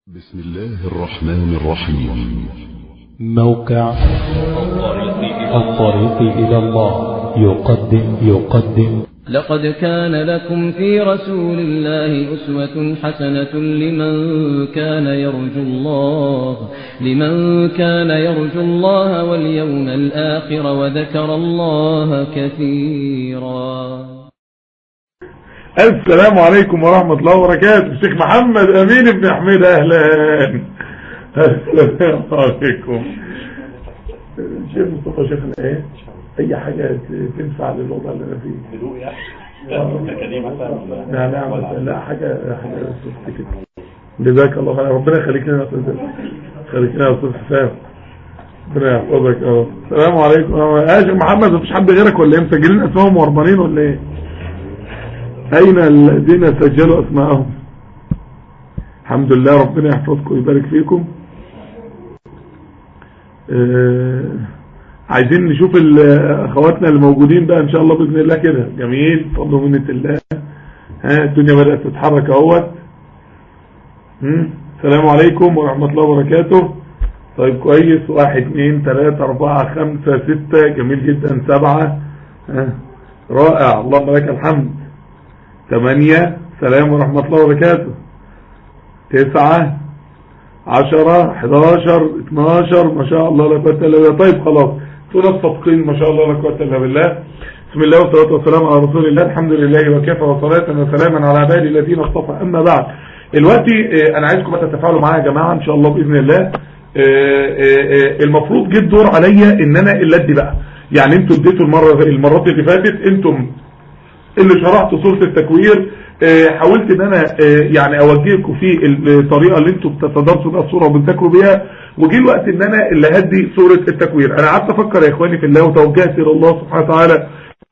بسم الله الرحمن الرحيم موقع الطريق إلى الله يقدم يقدم لقد كان لكم في رسول الله أسوة حسنة لمن كان يرجو الله لمن كان يرجو الله واليوم الآخر وذكر الله كثيرا السلام عليكم ورحمة الله وبركاته الشيخ محمد أمين بن حميد أهلا السلام عليكم شيخ مصطفى شيخنا ايه اي حاجة تنفع للوضع اللي انا فيه هدوء يعني لا لا لا حاجة حاجة سوفت كده جزاك الله خير ربنا يخليك لنا يا استاذ خليك لنا يا استاذ حسام ربنا يحفظك اه السلام عليكم يا شيخ محمد مفيش حد غيرك ولا ايه مسجلين اسمائهم وهربانين ولا ايه اين الذين سجلوا اسماءهم الحمد لله ربنا يحفظكم ويبارك فيكم آه عايزين نشوف اخواتنا اللي موجودين بقى ان شاء الله باذن الله كده جميل فضل ومنه الله ها الدنيا بدات تتحرك اهوت السلام عليكم ورحمه الله وبركاته طيب كويس واحد اثنين ثلاثة اربعة خمسة ستة جميل جدا سبعة ها رائع اللهم لك الحمد ثمانية سلام ورحمة الله وبركاته تسعة عشرة حداشر اتناشر ما شاء الله لا قوة الا بالله طيب خلاص ثلاث صفقين ما شاء الله لا قوة الا بالله بسم الله والصلاة والسلام على رسول الله الحمد لله وكفى وصلاة وسلاما على عبادي الذين اصطفى اما بعد دلوقتي انا عايزكم بقى تتفاعلوا معايا يا جماعة ان شاء الله باذن الله المفروض جه الدور عليا ان انا اللي ادي بقى يعني انتوا اديتوا المرة المرات اللي فاتت انتم اللي شرحت صورة التكوير حاولت ان انا يعني اوجهكم في الطريقة اللي انتم بتتدرسوا بقى الصورة وبتذاكروا بيها وجي الوقت ان انا اللي هدي صورة التكوير انا قعدت افكر يا اخواني في الله وتوجهت الى الله سبحانه وتعالى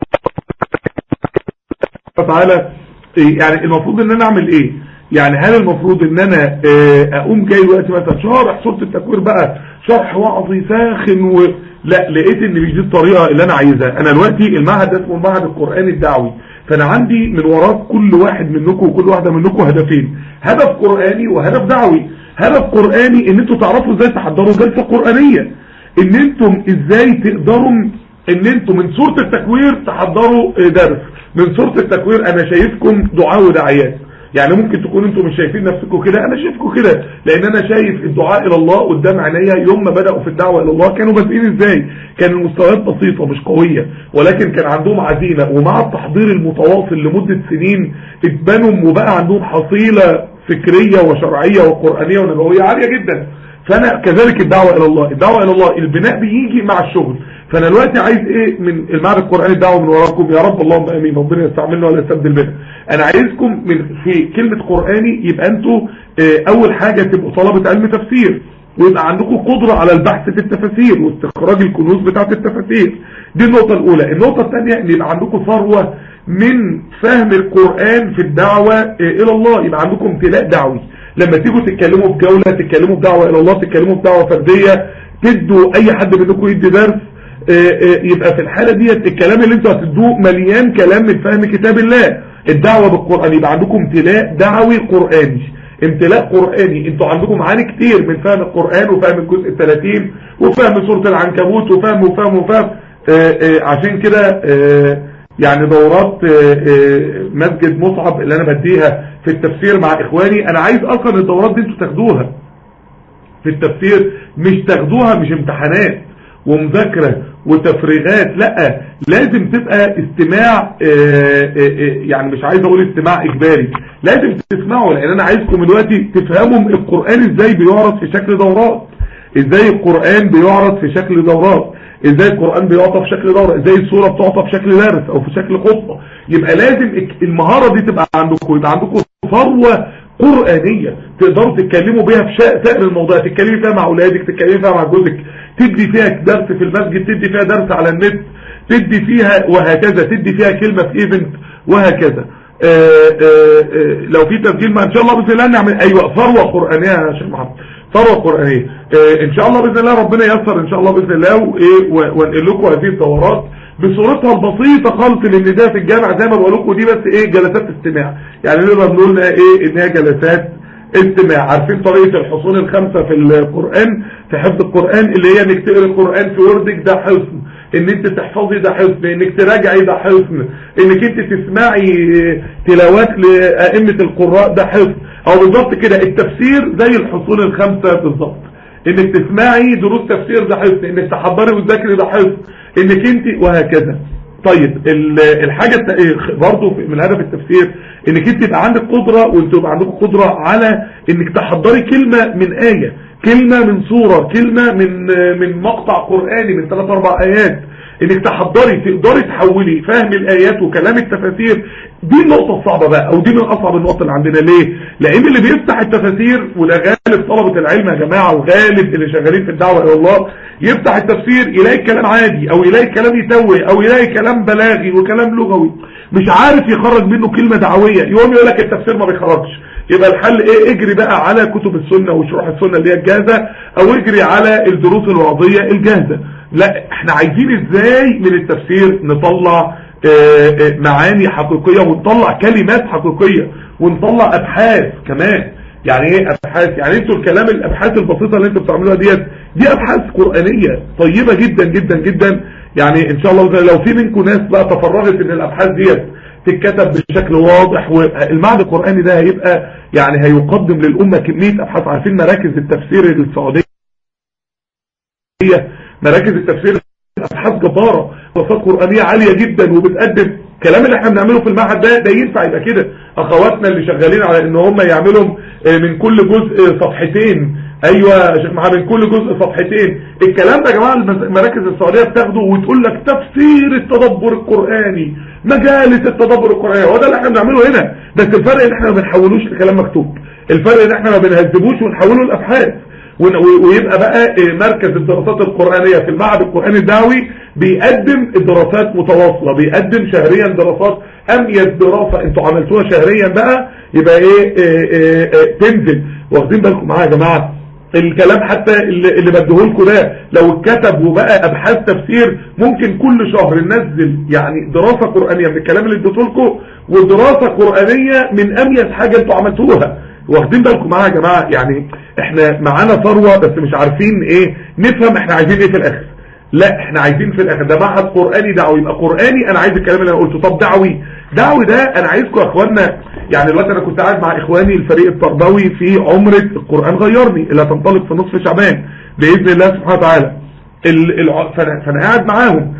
تعالى يعني المفروض ان انا اعمل ايه يعني هل المفروض ان انا اقوم جاي وقت مثلا شارح صورة التكوير بقى شرح وعظي ساخن و... لا لقيت ان مش دي الطريقة اللي انا عايزها انا دلوقتي المعهد ده اسمه المعهد القرآني الدعوي فانا عندي من وراء كل واحد منكم وكل واحدة منكم هدفين هدف قرآني وهدف دعوي هدف قرآني ان انتوا تعرفوا ازاي تحضروا جلسة قرآنية ان انتم ازاي تقدروا ان انتم من سورة التكوير تحضروا درس من سورة التكوير انا شايفكم دعاء ودعيات يعني ممكن تكون انتم مش شايفين نفسكم كده انا شايفكم كده لان انا شايف الدعاء الى الله قدام عينيا يوم ما بدأوا في الدعوة الى الله كانوا بادئين ازاي كان المستويات بسيطة مش قوية ولكن كان عندهم عزيمة ومع التحضير المتواصل لمدة سنين اتبنوا وبقى عندهم حصيلة فكرية وشرعية وقرآنية ونبوية عالية جدا فانا كذلك الدعوة الى الله الدعوة الى الله البناء بيجي مع الشغل فانا دلوقتي عايز ايه من المعهد القرآني الدعوة من وراكم يا رب اللهم امين ربنا يستعملنا ولا يستبدل بنا انا عايزكم من في كلمة قرآني يبقى انتوا اه اول حاجة تبقوا طلبة علم تفسير ويبقى عندكم قدرة على البحث في التفاسير واستخراج الكنوز بتاعت التفاسير دي النقطة الاولى النقطة الثانية ان يبقى عندكم ثروة من فهم القرآن في الدعوة اه الى الله يبقى عندكم امتلاء دعوي لما تيجوا تتكلموا بجولة تتكلموا بدعوة الى الله تتكلموا بدعوة فردية تدوا اي حد منكم يدي درس يبقى في الحالة ديت الكلام اللي انتوا هتدوه مليان كلام من فهم كتاب الله الدعوة بالقرآن يبقى عندكم امتلاء دعوي قرآني امتلاء قرآني انتوا عندكم معاني كتير من فهم القرآن وفهم الجزء الثلاثين وفهم سورة العنكبوت وفهم وفهم وفهم اه اه عشان كده اه يعني دورات مسجد مصعب اللي انا بديها في التفسير مع اخواني انا عايز اصلا الدورات دي انتوا تاخدوها في التفسير مش تاخدوها مش امتحانات ومذاكرة وتفريغات لا لازم تبقى استماع يعني مش عايز اقول استماع اجباري لازم تسمعوا لان انا عايزكم دلوقتي تفهموا القرآن ازاي بيعرض في شكل دورات ازاي القرآن بيعرض في شكل دورات ازاي القرآن بيعطى في شكل دورة ازاي السورة بتعطى في شكل درس او في شكل خطبة يبقى لازم المهارة دي تبقى عندكم يبقى عندكم ثروة قرآنية تقدروا تتكلموا بيها في سائر الموضوع تتكلمي فيها مع اولادك تتكلمي فيها مع جوزك تدي فيها درس في المسجد تدي فيها درس على النت تدي فيها وهكذا تدي فيها كلمة في ايفنت وهكذا آآ آآ لو في تسجيل ما ان شاء الله باذن الله نعمل ايوه ثروه قرانيه يا شيخ محمد ثروه قرانيه ان شاء الله باذن الله ربنا ييسر ان شاء الله باذن الله وايه وانقل لكم هذه الدورات بصورتها البسيطه خالص لان ده في الجامع زي ما بقول لكم دي بس ايه جلسات استماع يعني نقدر نقول ايه ان هي جلسات استماع عارفين طريقة الحصول الخمسة في القرآن في حفظ القرآن اللي هي انك تقرأ القرآن في وردك ده حصن ان انت تحفظي ده حصن انك تراجعي ده حصن انك انت تسمعي تلاوات لأئمة القراء ده حصن او بالظبط كده التفسير زي الحصول الخمسة بالظبط انك تسمعي دروس تفسير ده حصن انك تحضري وتذاكري ده حصن انك انت وهكذا طيب الحاجة برضو من هدف التفسير انك انت يبقى عندك قدرة وانت يبقى عندك قدرة على انك تحضري كلمة من آية كلمة من سورة كلمة من من مقطع قرآني من ثلاث اربع ايات انك تحضري تقدري تحولي فهم الايات وكلام التفاسير دي النقطة الصعبة بقى او دي من اصعب النقط اللي عندنا ليه لان اللي بيفتح التفاسير وده غالب طلبة العلم يا جماعة وغالب اللي شغالين في الدعوة الى الله يفتح التفسير يلاقي كلام عادي او يلاقي كلام يتوه او يلاقي كلام بلاغي وكلام لغوي مش عارف يخرج منه كلمة دعوية يقوم يقول لك التفسير ما بيخرجش يبقى الحل ايه اجري بقى على كتب السنة وشروح السنة اللي هي الجاهزة او اجري على الدروس الوعظية الجاهزة لا احنا عايزين ازاي من التفسير نطلع اه اه معاني حقيقية ونطلع كلمات حقيقية ونطلع ابحاث كمان يعني ايه ابحاث يعني انتوا الكلام الابحاث البسيطة اللي انتوا بتعملوها ديت دي ابحاث قرآنية طيبة جدا جدا جدا يعني ان شاء الله لو في منكم ناس بقى تفرغت ان الابحاث ديت تتكتب بشكل واضح والمعهد القرآني ده هيبقى يعني هيقدم للأمة كمية أبحاث عارفين مراكز التفسير السعودية مراكز التفسير أبحاث جبارة وفات قرآنية عالية جدا وبتقدم الكلام اللي احنا بنعمله في المعهد ده ده ينفع يبقى كده اخواتنا اللي شغالين على ان هم يعملوا من كل جزء صفحتين ايوه يا شيخ محمد من كل جزء صفحتين الكلام ده يا جماعه المراكز السعوديه بتاخده وتقول لك تفسير التدبر القراني مجالس التدبر القراني هو ده اللي احنا بنعمله هنا بس الفرق ان احنا ما بنحولوش لكلام مكتوب الفرق ان احنا ما بنهذبوش ونحوله لابحاث ويبقى بقى مركز الدراسات القرآنية في المعهد القرآني الدعوي بيقدم الدراسات متواصلة بيقدم شهريا دراسات اميز دراسة انتوا عملتوها شهريا بقى يبقى ايه, إيه, إيه, إيه تنزل واخدين بالكم معايا يا جماعة الكلام حتى اللي, اللي بديهولكوا ده لو اتكتب وبقى ابحاث تفسير ممكن كل شهر ننزل يعني دراسة قرآنية من الكلام اللي اديتهولكوا ودراسة قرآنية من اميز حاجة انتوا عملتوها واخدين بالكم معايا يا جماعة يعني احنا معانا ثروة بس مش عارفين ايه نفهم احنا عايزين ايه في الاخر لا احنا عايزين في الاخر ده معهد قرآني دعوي يبقى قرآني انا عايز الكلام اللي انا قلته طب دعوي دعوي ده انا عايزكم يا اخوانا يعني دلوقتي انا كنت قاعد مع اخواني الفريق التربوي في عمرة القرآن غيرني اللي هتنطلق في نصف شعبان باذن الله سبحانه وتعالى ال... ال... فانا... فانا قاعد معاهم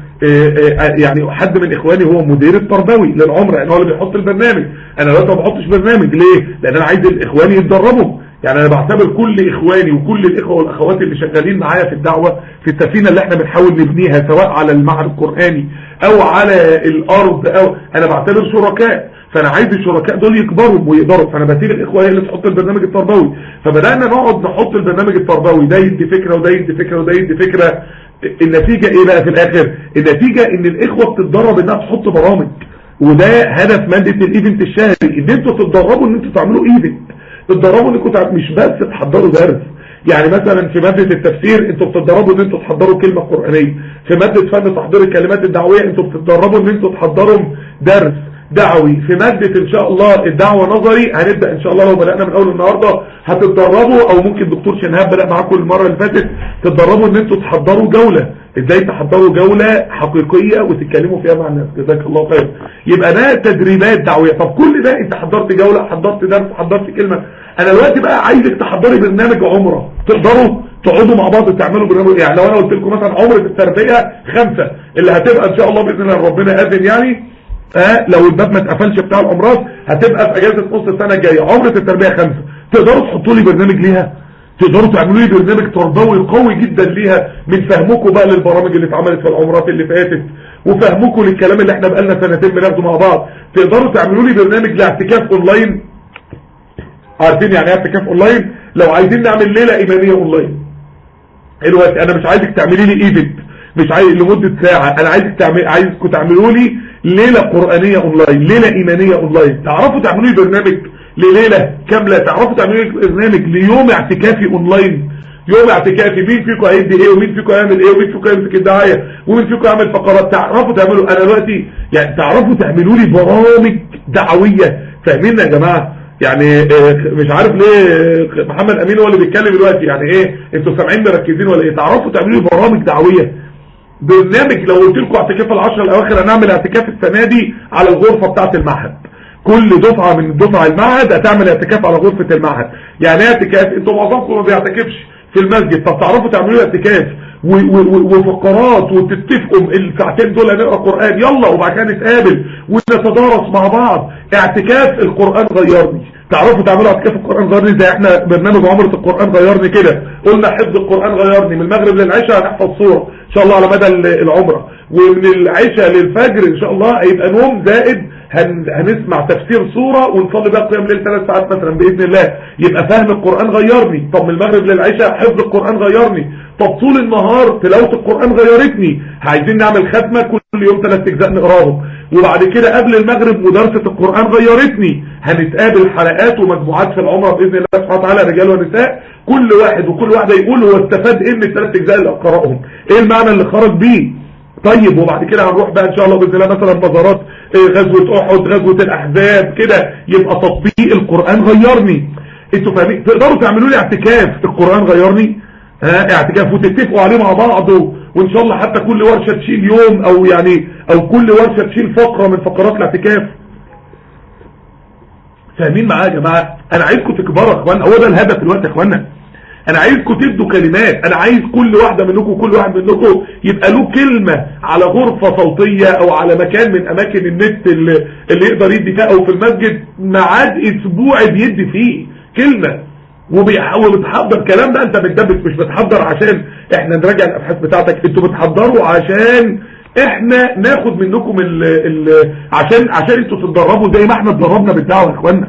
يعني حد من اخواني هو مدير التربوي للعمرة يعني هو اللي بيحط البرنامج انا دلوقتي ما بحطش برنامج ليه لان انا عايز الاخواني يتدربوا يعني انا بعتبر كل اخواني وكل الاخوة والاخوات اللي شغالين معايا في الدعوة في السفينة اللي احنا بنحاول نبنيها سواء على المعهد القرآني او على الارض او انا بعتبر شركاء فانا عايز الشركاء دول يكبروا ويقدروا فانا بسيب الاخوه هي اللي تحط البرنامج التربوي فبدانا نقعد نحط البرنامج التربوي ده يدي فكره وده يدي فكره وده يدي فكره النتيجه ايه بقى في الاخر النتيجه ان الاخوه بتتدرب انها تحط برامج وده هدف ماده الايفنت الشهري ان انتوا تتدربوا ان انتوا تعملوا ايفنت تتدربوا انكم مش بس تحضروا درس يعني مثلا في مادة التفسير انتوا بتتدربوا ان انتوا تحضروا كلمة قرآنية في مادة فن تحضير الكلمات الدعوية انتوا بتتدربوا ان انتوا تحضروا درس دعوي في مادة ان شاء الله الدعوة نظري هنبدأ ان شاء الله لو بدأنا من اول النهاردة هتتدربوا او ممكن دكتور شنهاب بدأ معاكم المرة اللي فاتت تتدربوا ان انتوا تحضروا جولة ازاي تحضروا جولة حقيقية وتتكلموا فيها مع الناس جزاك الله خير يبقى ده تدريبات دعوية طب كل ده انت حضرت جولة حضرت درس حضرت كلمة انا دلوقتي بقى عايزك تحضري برنامج عمرة تقدروا تقعدوا مع بعض تعملوا برنامج يعني لو انا قلت لكم مثلا عمرة التربية خمسة اللي هتبقى ان شاء الله باذن الله ربنا اذن يعني اه لو الباب ما اتقفلش بتاع العمرات هتبقى في اجازه نص السنه الجايه عمره التربيه خمسه تقدروا تحطوا لي برنامج ليها تقدروا تعملوا لي برنامج تربوي قوي جدا ليها من فهمكم بقى للبرامج اللي اتعملت في العمرات اللي فاتت وفهمكم للكلام اللي احنا بقالنا سنتين بناخده مع بعض تقدروا تعملوا لي برنامج لاعتكاف اونلاين عارفين يعني ايه اعتكاف اونلاين لو عايزين نعمل ليله ايمانيه اونلاين دلوقتي انا مش عايزك تعملي لي ايفنت مش عايز لمدة ساعة انا عايزك تعمل عايزكم تعملوا لي ليلة قرآنية اونلاين ليلة ايمانية اونلاين تعرفوا تعملوا لي برنامج لليلة كاملة تعرفوا تعملوا لي برنامج ليوم اعتكافي اونلاين يوم اعتكافي مين فيكم هيدي ايه ومين فيكم هيعمل ايه ومين فيكم هيمسك الدعاية ومين فيكم يعمل فقرات تعرفوا تعملوا انا دلوقتي يعني تعرفوا تعملوا لي برامج دعوية فاهمين يا جماعة يعني آه، مش عارف ليه آه، محمد امين هو اللي بيتكلم دلوقتي يعني ايه انتوا سامعين مركزين ولا ايه تعرفوا تعملوا لي برامج دعويه برنامج لو قلت لكم اعتكاف العشر الاواخر هنعمل اعتكاف السنه دي على الغرفه بتاعه المعهد كل دفعه من دفع المعهد هتعمل اعتكاف على غرفه المعهد يعني ايه اعتكاف انتوا معظمكم ما بيعتكفش في المسجد طب تعرفوا تعملوا اعتكاف و- و- و- وفقرات وتتفقوا الساعتين دول هنقرا قران يلا وبعد كده نتقابل ونتدارس مع بعض اعتكاف القران غيرني تعرفوا تعملوا اعتكاف القران غيرني زي احنا برنامج عمره القران غيرني كده قلنا حفظ القران غيرني من المغرب للعشاء هنحفظ سوره ان شاء الله على مدى ال- العمره ومن العشاء للفجر ان شاء الله هيبقى نوم زائد هن هنسمع تفسير سورة ونصلي بقى قيام ليل ثلاث ساعات مثلا بإذن الله يبقى فهم القرآن غيرني طب من المغرب للعشاء حفظ القرآن غيرني طب طول النهار تلاوة القرآن غيرتني عايزين نعمل ختمة كل يوم ثلاث أجزاء نقراهم وبعد كده قبل المغرب مدرسة القرآن غيرتني هنتقابل حلقات ومجموعات في العمرة بإذن الله سبحانه وتعالى رجال ونساء كل واحد وكل واحدة يقول هو استفاد ايه من الثلاث أجزاء اللي قرأهم ايه المعنى اللي خرج بيه طيب وبعد كده هنروح بقى ان شاء الله باذن الله مثلا مزارات آه، غزوه احد غزوه الاحزاب كده يبقى تطبيق القران غيرني انتوا فاهمين تقدروا تعملوا لي اعتكاف القران غيرني ها اعتكاف وتتفقوا عليه مع بعض و- وان شاء الله حتى كل ورشه تشيل يوم او يعني او كل ورشه تشيل فقره من فقرات الاعتكاف فاهمين معايا يا جماعه انا عايزكم تكبروا يا اخوانا هو ده الهدف دلوقتي يا اخوانا انا عايزكم تدوا كلمات انا عايز كل واحده منكم وكل واحد منكم يبقى له كلمه على غرفه صوتيه او على مكان من اماكن النت اللي, اللي يقدر يدي فيها او في المسجد ميعاد اسبوعي بيدي فيه كلمه وبيحاول بتحضر الكلام ده انت بتدبس مش بتحضر عشان احنا نراجع الابحاث بتاعتك انتوا بتحضروا عشان احنا ناخد منكم ال ال عشان عشان انتوا تتدربوا زي ما احنا اتدربنا بالدعوه يا اخوانا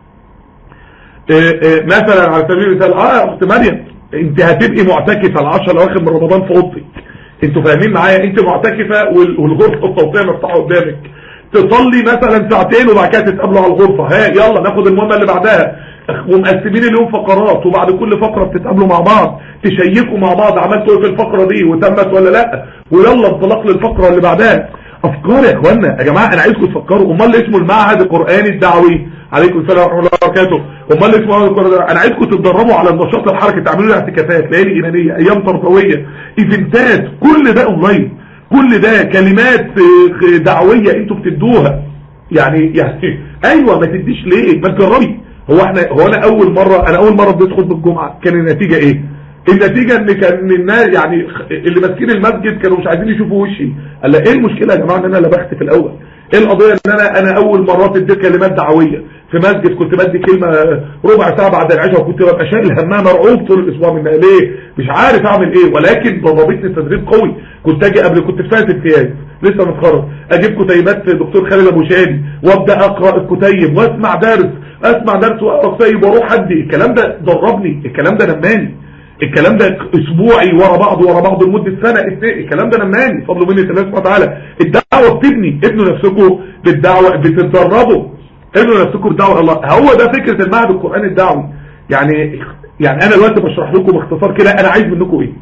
إيه إيه مثلا على سبيل المثال اه يا اخت مريم انت هتبقي معتكفه العشر الاواخر من رمضان في اوضتك انتوا فاهمين معايا انت معتكفه وال- والغرفه الصوتيه مفتوحه قدامك تصلي مثلا ساعتين وبعد كده تتقابلوا على الغرفه ها يلا ناخد المهمه اللي بعدها ومقسمين اليوم فقرات وبعد كل فقره بتتقابلوا مع بعض تشيكوا مع بعض عملتوا ايه في الفقره دي وتمت ولا لا ويلا انطلاق للفقره اللي بعدها افكار يا اخوانا يا جماعه انا عايزكم تفكروا امال اللي اسمه المعهد القراني الدعوي عليكم السلام ورحمه الله وبركاته امال اللي اسمه المعهد القراني الدعوي انا عايزكم تتدربوا على النشاط الحركي تعملوا لي اعتكافات ليالي ايمانيه ايام تربويه ايفنتات كل ده اونلاين كل ده كلمات آه، دعويه انتوا بتدوها يعني يعني ايوه ما تديش ليه ما تجربي هو احنا هو انا اول مره انا اول مره اديت خطبه الجمعه كان النتيجه ايه النتيجه ان كان الناس يعني اللي ماسكين المسجد كانوا مش عايزين يشوفوا وشي قال لها ايه المشكله يا جماعه ان انا لبخت في الاول ايه القضيه ان انا انا اول مرات اديت كلمات دعويه في مسجد كنت بدي كلمه ربع ساعه بعد العشاء وكنت ببقى شايل همها مرعوب طول الاسبوع منها ليه مش عارف اعمل ايه ولكن ضربتني تدريب قوي كنت اجي قبل كنت في سنه امتياز لسه متخرج اجيب كتيبات دكتور خالد ابو شادي وابدا اقرا الكتيب واسمع درس اسمع درس واقرا كتيب واروح ادي الكلام ده دربني الكلام ده نماني الكلام ده اسبوعي ورا بعض ورا بعض لمده سنه اتنين الكلام ده نماني فضل مني الله سبحانه وتعالى الدعوه بتبني ابنوا نفسكم بالدعوه بتتدربوا ابنوا نفسكم بالدعوه الله هو ده فكره المعهد القراني الدعوي يعني يعني انا دلوقتي بشرح لكم باختصار كده انا عايز منكم ايه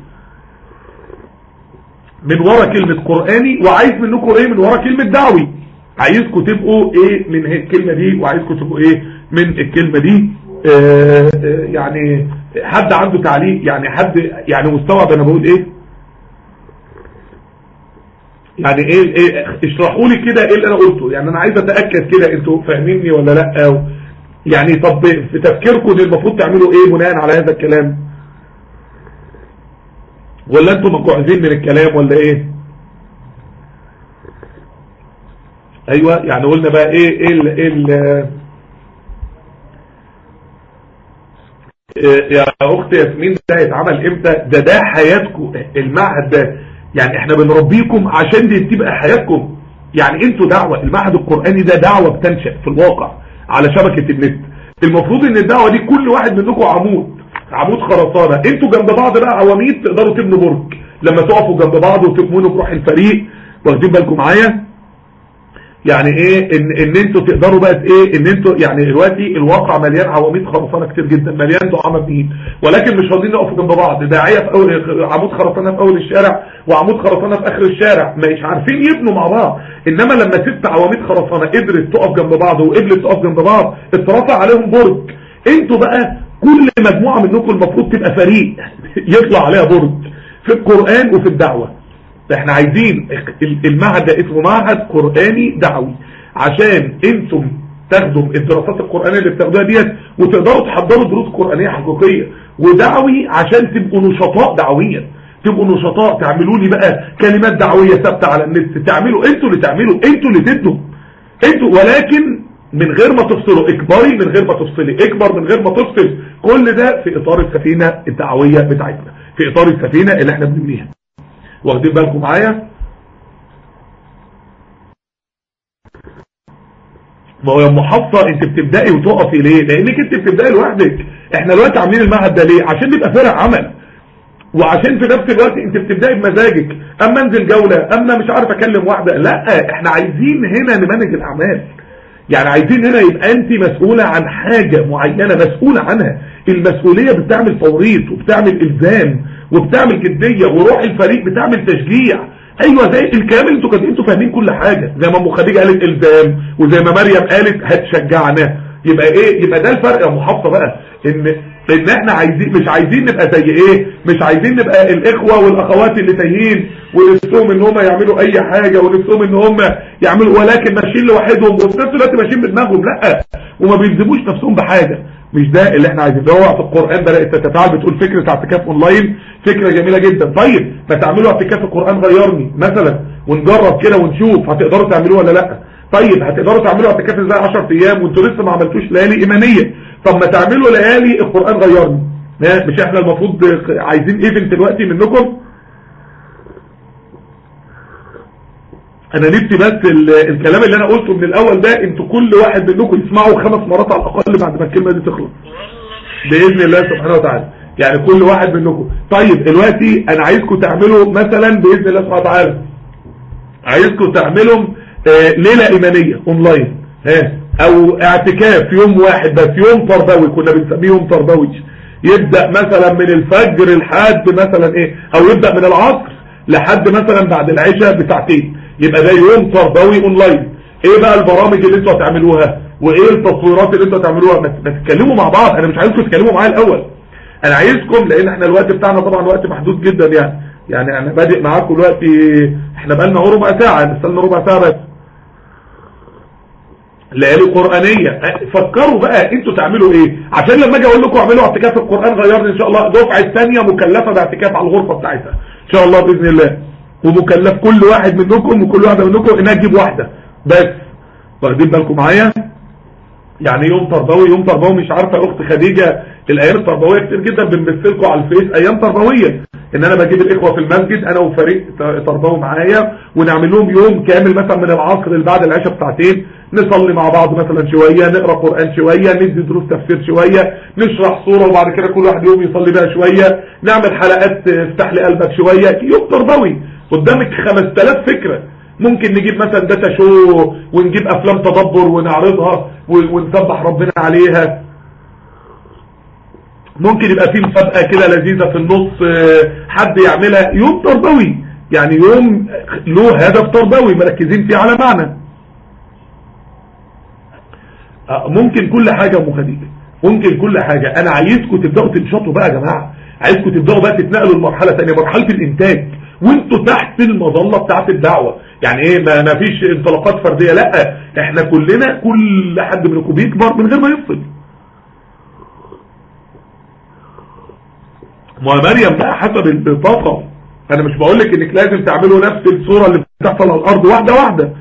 من ورا كلمة قرآني وعايز منكم ايه من ورا كلمة دعوي عايزكم تبقوا ايه من هي- الكلمة دي وعايزكم تبقوا ايه من الكلمة دي آه آه يعني حد عنده تعليق يعني حد يعني مستوعب انا بقول ايه يعني ايه ايه اشرحوا لي كده ايه اللي انا قلته يعني انا عايز اتاكد كده انتوا فاهميني ولا لا أو يعني طب في تفكيركم إن المفروض تعملوا ايه بناء على هذا الكلام ولا انتم مقعدين من الكلام ولا ايه ايوه يعني قلنا بقى ايه ايه ال ايه ال إيه يا اخت ياسمين ده هيتعمل امتى ده ده حياتكم المعهد ده يعني احنا بنربيكم عشان دي تبقى حياتكم يعني انتوا دعوة المعهد القرآني ده دعوة بتنشأ في الواقع على شبكة النت المفروض ان الدعوة دي كل واحد منكم عمود عمود خرسانة انتوا جنب بعض بقى عواميد تقدروا تبنوا برج لما تقفوا جنب بعض وتؤمنوا بروح الفريق واخدين بالكم معايا يعني ايه ان ان انتوا تقدروا بقى ايه ان انتوا يعني دلوقتي الواقع مليان عواميد خرسانه كتير جدا مليان دعامه مبنيين ولكن مش راضيين يقفوا جنب بعض داعيه في اول عمود خرسانه في اول الشارع وعمود خرسانه في اخر الشارع مش عارفين يبنوا مع بعض انما لما ست عواميد خرسانه قدرت تقف جنب بعض وقبلت تقف جنب بعض اترفع عليهم برج انتوا بقى كل مجموعه منكم المفروض تبقى فريق يطلع عليها برج في القران وفي الدعوه احنا عايزين المعهد ده اسمه معهد قرآني دعوي عشان انتم تاخدوا الدراسات القرآنية اللي بتاخدوها ديت وتقدروا تحضروا دروس قرآنية حقيقية ودعوي عشان تبقوا نشطاء دعويا تبقوا نشطاء تعملوا لي بقى كلمات دعوية ثابته على النت تعملوا انتوا اللي تعملوا انتوا اللي تدوا انتوا ولكن من غير ما تفصلوا اكبري من غير ما تفصلي اكبر من غير ما تفصل كل ده في اطار السفينة الدعوية بتاعتنا في اطار السفينة اللي احنا بنبنيها واخدين بالكم معايا ما هو يا محفظه انت بتبداي وتقفي ليه لانك انت بتبداي لوحدك احنا دلوقتي عاملين المعهد ده ليه عشان نبقى فرق عمل وعشان في نفس الوقت انت بتبداي بمزاجك اما انزل جوله اما مش عارف اكلم واحده لا احنا عايزين هنا نمانج الاعمال يعني عايزين هنا يبقى انت مسؤولة عن حاجة معينة مسؤولة عنها المسؤولية بتعمل توريط وبتعمل الزام وبتعمل جدية وروح الفريق بتعمل تشجيع ايوه زي الكلام اللي انتوا كاتبين انتوا فاهمين كل حاجة زي ما ام خديجه قالت الزام وزي ما مريم قالت هتشجعنا يبقى ايه يبقى ده الفرق يا محافظه بقى ان ان احنا عايزين مش عايزين نبقى زي ايه مش عايزين نبقى الاخوه والاخوات اللي تايهين ونفسهم ان هم يعملوا اي حاجه ونفسهم ان هم يعملوا ولكن ماشيين لوحدهم وفي نفس الوقت ماشيين بدماغهم لا وما بيلزموش نفسهم بحاجه مش ده اللي احنا عايزين ده هو في القران بدات تتفاعل بتقول فكره اعتكاف اونلاين فكره جميله جدا طيب ما تعملوا اعتكاف القران غيرني مثلا ونجرب كده ونشوف هتقدروا تعملوه ولا لا طيب هتقدروا تعملوا اعتكاف ازاي 10 ايام وانتوا لسه ما عملتوش ليالي ايمانيه طب ما تعملوا ليالي القران غيرني مش احنا المفروض عايزين ايفنت دلوقتي منكم انا نفسي بس الكلام اللي انا قلته من الاول ده انتوا كل واحد منكم يسمعوا خمس مرات على الاقل بعد ما الكلمه دي تخلص باذن الله سبحانه وتعالى يعني كل واحد منكم طيب دلوقتي انا عايزكم تعملوا مثلا باذن الله سبحانه وتعالى عايزكم تعملوا آه ليله ايمانيه اونلاين ها او اعتكاف يوم واحد بس يوم تربوي كنا بنسميه يوم تربوي يبدا مثلا من الفجر لحد مثلا ايه او يبدا من العصر لحد مثلا بعد العشاء بساعتين يبقى ده يوم تربوي اونلاين ايه بقى البرامج اللي انتوا هتعملوها وايه التصويرات اللي انتوا هتعملوها ما تتكلموا مع بعض انا مش عايزكم تتكلموا معايا الاول انا عايزكم لان احنا الوقت بتاعنا طبعا وقت محدود جدا يعني يعني انا بادئ معاكم دلوقتي احنا بقالنا ربع ساعه نستنى ربع ساعه بس ليالي قرآنية فكروا بقى انتوا تعملوا ايه عشان لما اجي اقول لكم اعملوا اعتكاف القرآن غيرني ان شاء الله دفعة الثانية مكلفة باعتكاف على الغرفة بتاعتها ان شاء الله باذن الله ومكلف كل واحد منكم وكل واحدة منكم انها تجيب واحدة بس واخدين بالكم معايا يعني يوم تربوي يوم تربوي مش عارفه يا اخت خديجه الايام التربويه كتير جدا بنمثلكم على الفيس ايام تربويه ان انا بجيب الاخوه في المسجد انا وفريق تربوي معايا ونعمل لهم يوم كامل مثلا من العصر اللي بعد العشاء بساعتين نصلي مع بعض مثلا شويه نقرا قران شويه ندي دروس تفسير شويه نشرح صوره وبعد كده كل واحد يوم يصلي بقى شويه نعمل حلقات افتح لي قلبك شويه يوم تربوي قدامك 5000 فكره ممكن نجيب مثلا داتا شو ونجيب افلام تدبر ونعرضها ونسبح ربنا عليها ممكن يبقى فيه مسابقه كده لذيذه في النص حد يعملها يوم تربوي يعني يوم له هدف تربوي مركزين فيه على معنى ممكن كل حاجه ام خديجه ممكن كل حاجه انا عايزكم تبداوا تنشطوا بقى يا جماعه عايزكم تبداوا بقى تتنقلوا لمرحله ثانيه مرحله الانتاج وانتوا تحت المظله بتاعه الدعوه يعني ايه ما ما فيش انطلاقات فرديه لا احنا كلنا كل حد منكم بيكبر من غير ما يفصل ما مريم بقى حسب الطاقه انا مش بقول لك انك لازم تعملوا نفس الصوره اللي بتحصل على الارض واحده واحده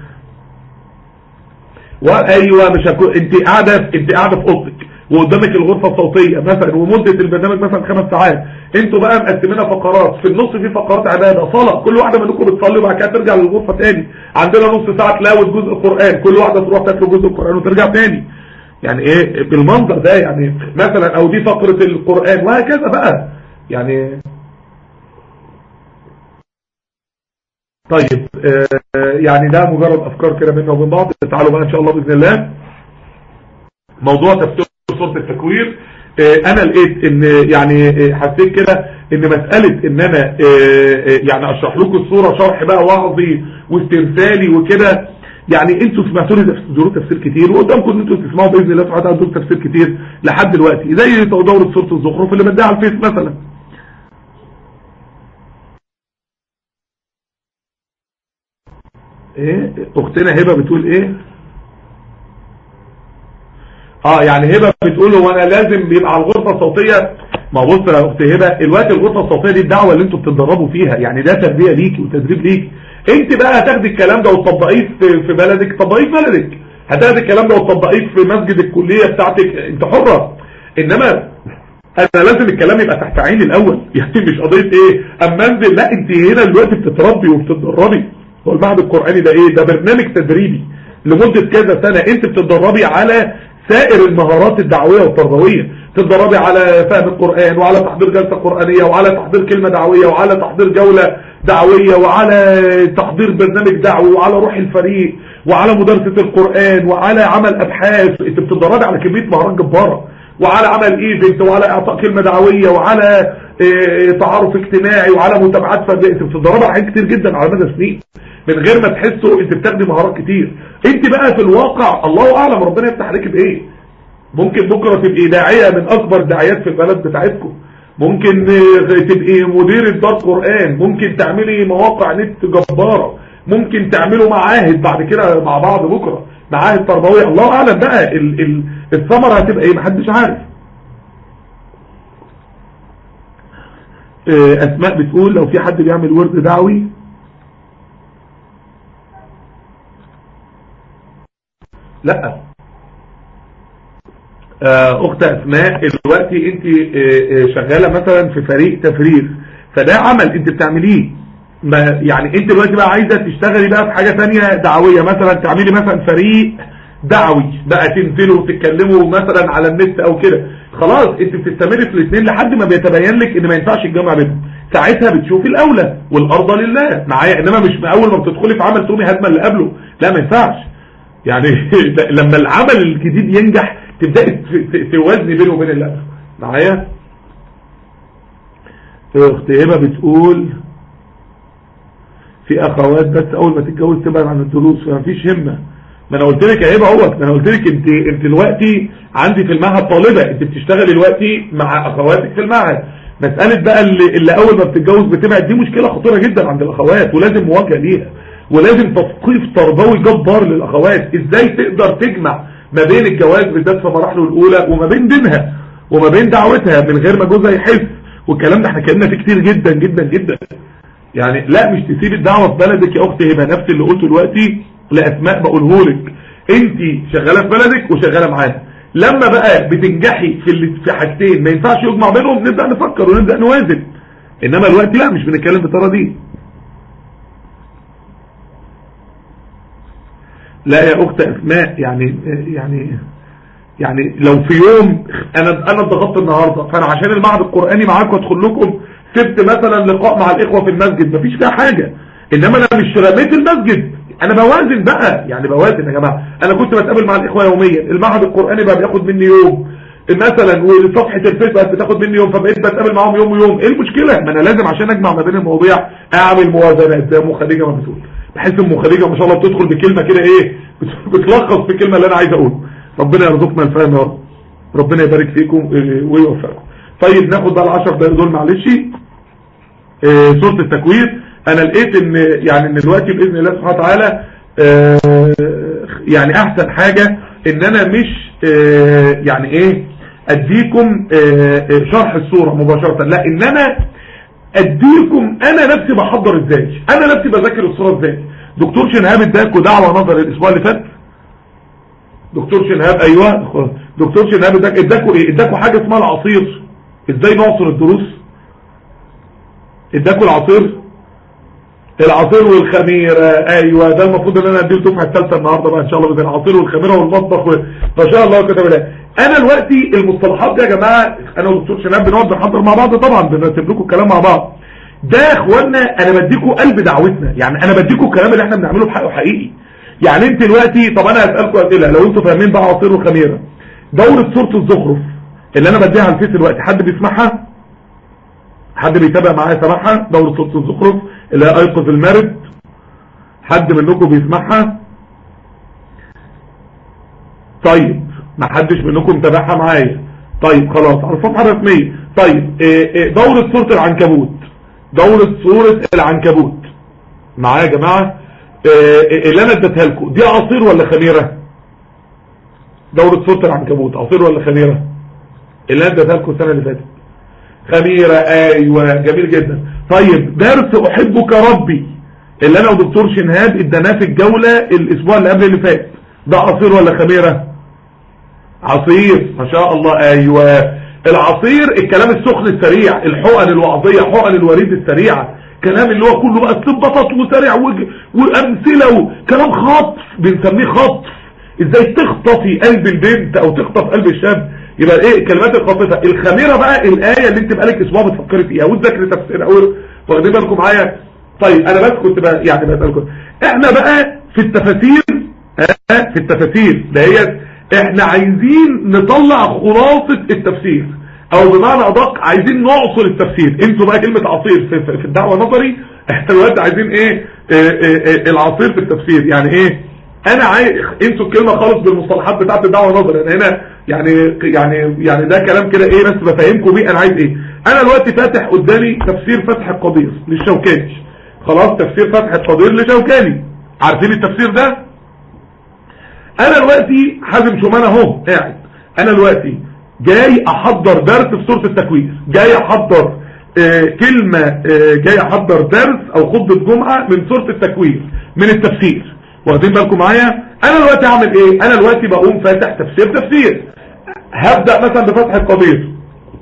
وايوه مش هكون انت قاعده انت قاعده في اوضتك وقدامك الغرفه الصوتيه مثلا ومده البرنامج مثلا خمس ساعات انتوا بقى مقسمينها فقرات في النص في فقرات عباده صلاه كل واحده منكم بتصلي وبعد كده ترجع للغرفه تاني عندنا نص ساعه تلاوه جزء قران كل واحده تروح تاكل جزء القران وترجع تاني يعني ايه بالمنظر ده يعني مثلا او دي فقره القران وهكذا بقى يعني طيب آه، يعني ده مجرد افكار كده بيننا وبين بعض تعالوا بقى ان شاء الله باذن الله موضوع تفسير سوره التكوير آه، انا لقيت ان يعني آه، حسيت كده ان مساله ان انا آه، آه، يعني اشرح لكم الصوره شرح بقى وعظي واسترسالي وكده يعني انتوا سمعتوا لي دروس تفسير كتير وقدامكم ان انتوا تسمعوا باذن الله سبحانه وتعالى دروس تفسير كتير لحد دلوقتي زي دوره سوره الزخرف اللي بديها على الفيس مثلا ايه اختنا هبه بتقول ايه اه يعني هبه بتقول هو انا لازم بيبقى على الغرفه الصوتيه ما بص يا اخت هبه الوقت الغرفه الصوتيه دي الدعوه اللي انتوا بتتدربوا فيها يعني ده تربيه ليكي وتدريب ليكي انت بقى هتاخدي الكلام ده وتطبقيه في في بلدك طبقيه في بلدك هتاخدي الكلام ده وتطبقيه في مسجد الكليه بتاعتك انت حره انما انا لازم الكلام يبقى تحت عيني الاول يعني مش قضيه ايه اما انزل لا انت هنا دلوقتي بتتربي وبتتدربي هو المعهد القراني ده ايه ده برنامج تدريبي لمده كذا سنه انت بتتدربي على سائر المهارات الدعويه والتربويه تتدربي على فهم القران وعلى تحضير جلسه قرانيه وعلى تحضير كلمه دعويه وعلى تحضير جوله دعويه وعلى تحضير برنامج دعوي وعلى روح الفريق وعلى مدرسه القران وعلى عمل ابحاث انت بتتدربي على كميه مهارات جباره وعلى عمل ايفنت وعلى اعطاء كلمة دعوية وعلى إيه تعارف اجتماعي وعلى متابعات فردية انت بتتدرب على حاجات كتير جدا على مدى سنين من غير ما تحسوا انت بتاخدي مهارات كتير انت بقى في الواقع الله اعلم ربنا يفتح عليك بايه ممكن بكرة تبقي داعية من اكبر داعيات في البلد بتاعتكم ممكن تبقي مديرة دار قرآن ممكن تعملي مواقع نت جبارة ممكن تعملوا معاهد بعد كده مع بعض بكرة معاهد تربوية الله اعلم بقى ال ال الثمرة هتبقى ايه محدش عارف اسماء بتقول لو في حد بيعمل ورد دعوي لا اخت اسماء دلوقتي انت شغالة مثلا في فريق تفريغ فده عمل انت بتعمليه ما يعني انت دلوقتي بقى عايزة تشتغلي بقى في حاجة تانية دعوية مثلا تعملي مثلا فريق دعوي بقى تنزلوا وتتكلموا مثلا على النت او كده خلاص انت بتستمري في الاثنين لحد ما بيتبين لك ان ما ينفعش الجمع بينهم ساعتها بتشوفي الاولى والارضى لله معايا انما مش اول ما بتدخلي في عمل تقومي هدمه اللي قبله لا ما ينفعش يعني لما العمل الجديد ينجح تبداي توازني بينه وبين اللي قبله معايا اخت هبه بتقول في اخوات بس اول ما تتجوز تبعد عن الدروس فمفيش همه ما انا قلت لك يا هبه اهوت ما انا قلت لك انت انت دلوقتي عندي في المعهد طالبه انت بتشتغلي دلوقتي مع اخواتك في المعهد مساله بقى اللي, اللي اول ما بتتجوز بتبعد دي مشكله خطيره جدا عند الاخوات ولازم مواجهه ليها ولازم تثقيف تربوي جبار للاخوات ازاي تقدر تجمع ما بين الجواز بالذات في مراحله الاولى وما بين دينها وما بين دعوتها من غير ما جوزها يحس والكلام ده احنا اتكلمنا فيه كتير جدا جدا جدا يعني لا مش تسيب الدعوه في بلدك يا اختي هبه نفس اللي قلته دلوقتي لاسماء بقوله لك انت شغاله في بلدك وشغاله معانا لما بقى بتنجحي في اللي في حاجتين ما ينفعش يجمع بينهم نبدا نفكر ونبدا نوازن انما الوقت لا مش بنتكلم بالطريقه دي لا يا اخت اسماء يعني يعني يعني لو في يوم انا انا اتضغطت النهارده فانا عشان المعهد القراني معاكم ادخل لكم سبت مثلا لقاء مع الاخوه في المسجد مفيش فيها حاجه انما انا مش رميت المسجد انا بوازن بقى يعني بوازن يا جماعه انا كنت بتقابل مع الاخوه يوميا المعهد القراني بقى بياخد مني يوم مثلا وصفحه الفيس بقت بتاخد مني يوم فبقيت بتقابل معاهم يوم ويوم ايه المشكله ما انا لازم عشان اجمع ما بين المواضيع اعمل موازنات زي ام خديجه ما بتقول بحس ام خديجه ما شاء الله بتدخل بكلمه كده ايه بتلخص في الكلمه اللي انا عايز اقولها ربنا يرزقنا الفهم يا رب ربنا يبارك فيكم ويوفقكم طيب ناخد بقى ال10 دقايق دول معلش سوره التكوير انا لقيت ان يعني ان دلوقتي باذن الله سبحانه وتعالى يعني احسن حاجة ان انا مش يعني ايه اديكم شرح الصورة مباشرة لا ان انا اديكم انا نفسي بحضر ازاي انا نفسي بذاكر الصورة ازاي دكتور شنهاب اداكوا دعوة نظر الاسبوع اللي فات دكتور شنهاب ايوه دكتور شنهاب اداك اداكوا ايه اداكوا حاجة اسمها العصير ازاي نعصر الدروس اداكوا العصير العصير والخميرة ايوه ده المفروض ان انا اديه الدفعه الثالثه النهارده بقى ان شاء الله بين العصير والخميرة والمطبخ و... ما شاء الله كتب الله انا دلوقتي المصطلحات دي يا جماعه انا والدكتور شناب بنقعد بنحضر مع بعض طبعا بنرتب لكم الكلام مع بعض ده يا اخوانا انا بديكوا قلب دعوتنا يعني انا بديكوا الكلام اللي احنا بنعمله بحقه حقيقي يعني انت دلوقتي طب انا هسألكم اسئله لو انتوا فاهمين بقى عصير وخميره دورة صورة الزخرف اللي انا بديها على الفيس دلوقتي حد بيسمعها حد بيتابع معايا سمعها دورة صورة الزخرف اللي هي ايقظ المارد حد منكم بيسمعها طيب ما حدش منكم متابعها معايا طيب خلاص على الصفحة الرسمية طيب إيه إيه دورة صورة العنكبوت دورة صورة العنكبوت معايا يا جماعة إيه اللي انا اديتها لكم دي عصير ولا خميرة دورة صورة العنكبوت عصير ولا خميرة اللي انا اديتها لكم السنة اللي فاتت خميرة ايوه جميل جدا طيب درس احبك ربي اللي انا ودكتور شنهاد اديناه في الجولة الاسبوع اللي قبل اللي فات ده عصير ولا خميرة عصير ما شاء الله ايوه العصير الكلام السخن السريع الحقن الوعظية حقن الوريد السريعة كلام اللي هو كله بقى استنبطات وسريع وج- وامثله وكلام خطف بنسميه خطف ازاي تخطفي قلب البنت او تخطف قلب الشاب يبقى ايه الكلمات الخاطفه الخميره بقى الايه اللي انت بقالك اسبوع بتفكري فيها وتذاكري تفسيرها او واخدين بالكم معايا طيب انا بس كنت بقى يعني بسالكم احنا بقى في التفاسير آه، في التفاسير دهيت احنا عايزين نطلع خلاصه التفسير او بمعنى ادق عايزين نعصر التفسير انتوا بقى كلمه عصير في, في في الدعوه النظري احنا دلوقتي عايزين ايه اه اه اه العصير في التفسير يعني ايه انا عايز انتوا الكلمه خالص بالمصطلحات بتاعت الدعوه النظري انا هنا يعني يعني يعني ده كلام كده ايه بس بفهمكم بيه انا عايز ايه انا دلوقتي فاتح قدامي تفسير فتح القدير للشوكاني خلاص تفسير فتح القدير لشوكاني عارفين التفسير ده انا دلوقتي حازم شومان اهو قاعد انا دلوقتي جاي احضر درس في سورة التكوير جاي احضر آه كلمة آه جاي احضر درس او خطبة جمعة من سورة التكوير من التفسير واخدين بالكم معايا انا دلوقتي اعمل ايه انا دلوقتي بقوم فاتح تفسير تفسير هبدأ مثلا بفتح القدير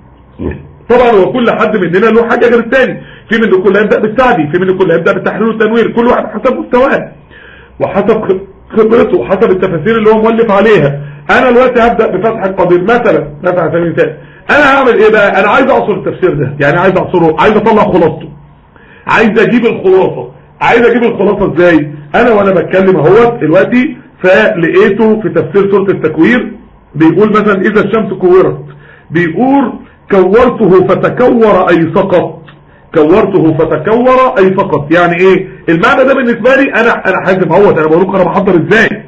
طبعا هو كل حد مننا له حاجة غير الثاني في منكم اللي هيبدأ بالسعدي في منكم اللي هيبدأ بالتحرير والتنوير كل واحد حسب مستواه وحسب خبرته وحسب التفاسير اللي هو مولف عليها انا دلوقتي هبدأ بفتح القدير مثلا مثلا على سبيل المثال انا هعمل ايه بقى انا عايز اعصر التفسير ده يعني عايز اعصره عايز اطلع خلاصته عايز اجيب الخلاصة عايز اجيب الخلاصة ازاي انا وانا بتكلم اهوت دلوقتي فلقيته في تفسير سورة التكوير بيقول مثلا اذا الشمس كورت بيقول كورته فتكور اي سقط كورته فتكور اي سقط يعني ايه المعنى ده بالنسبة لي انا انا حازم اهوت انا بقول لكم انا بحضر ازاي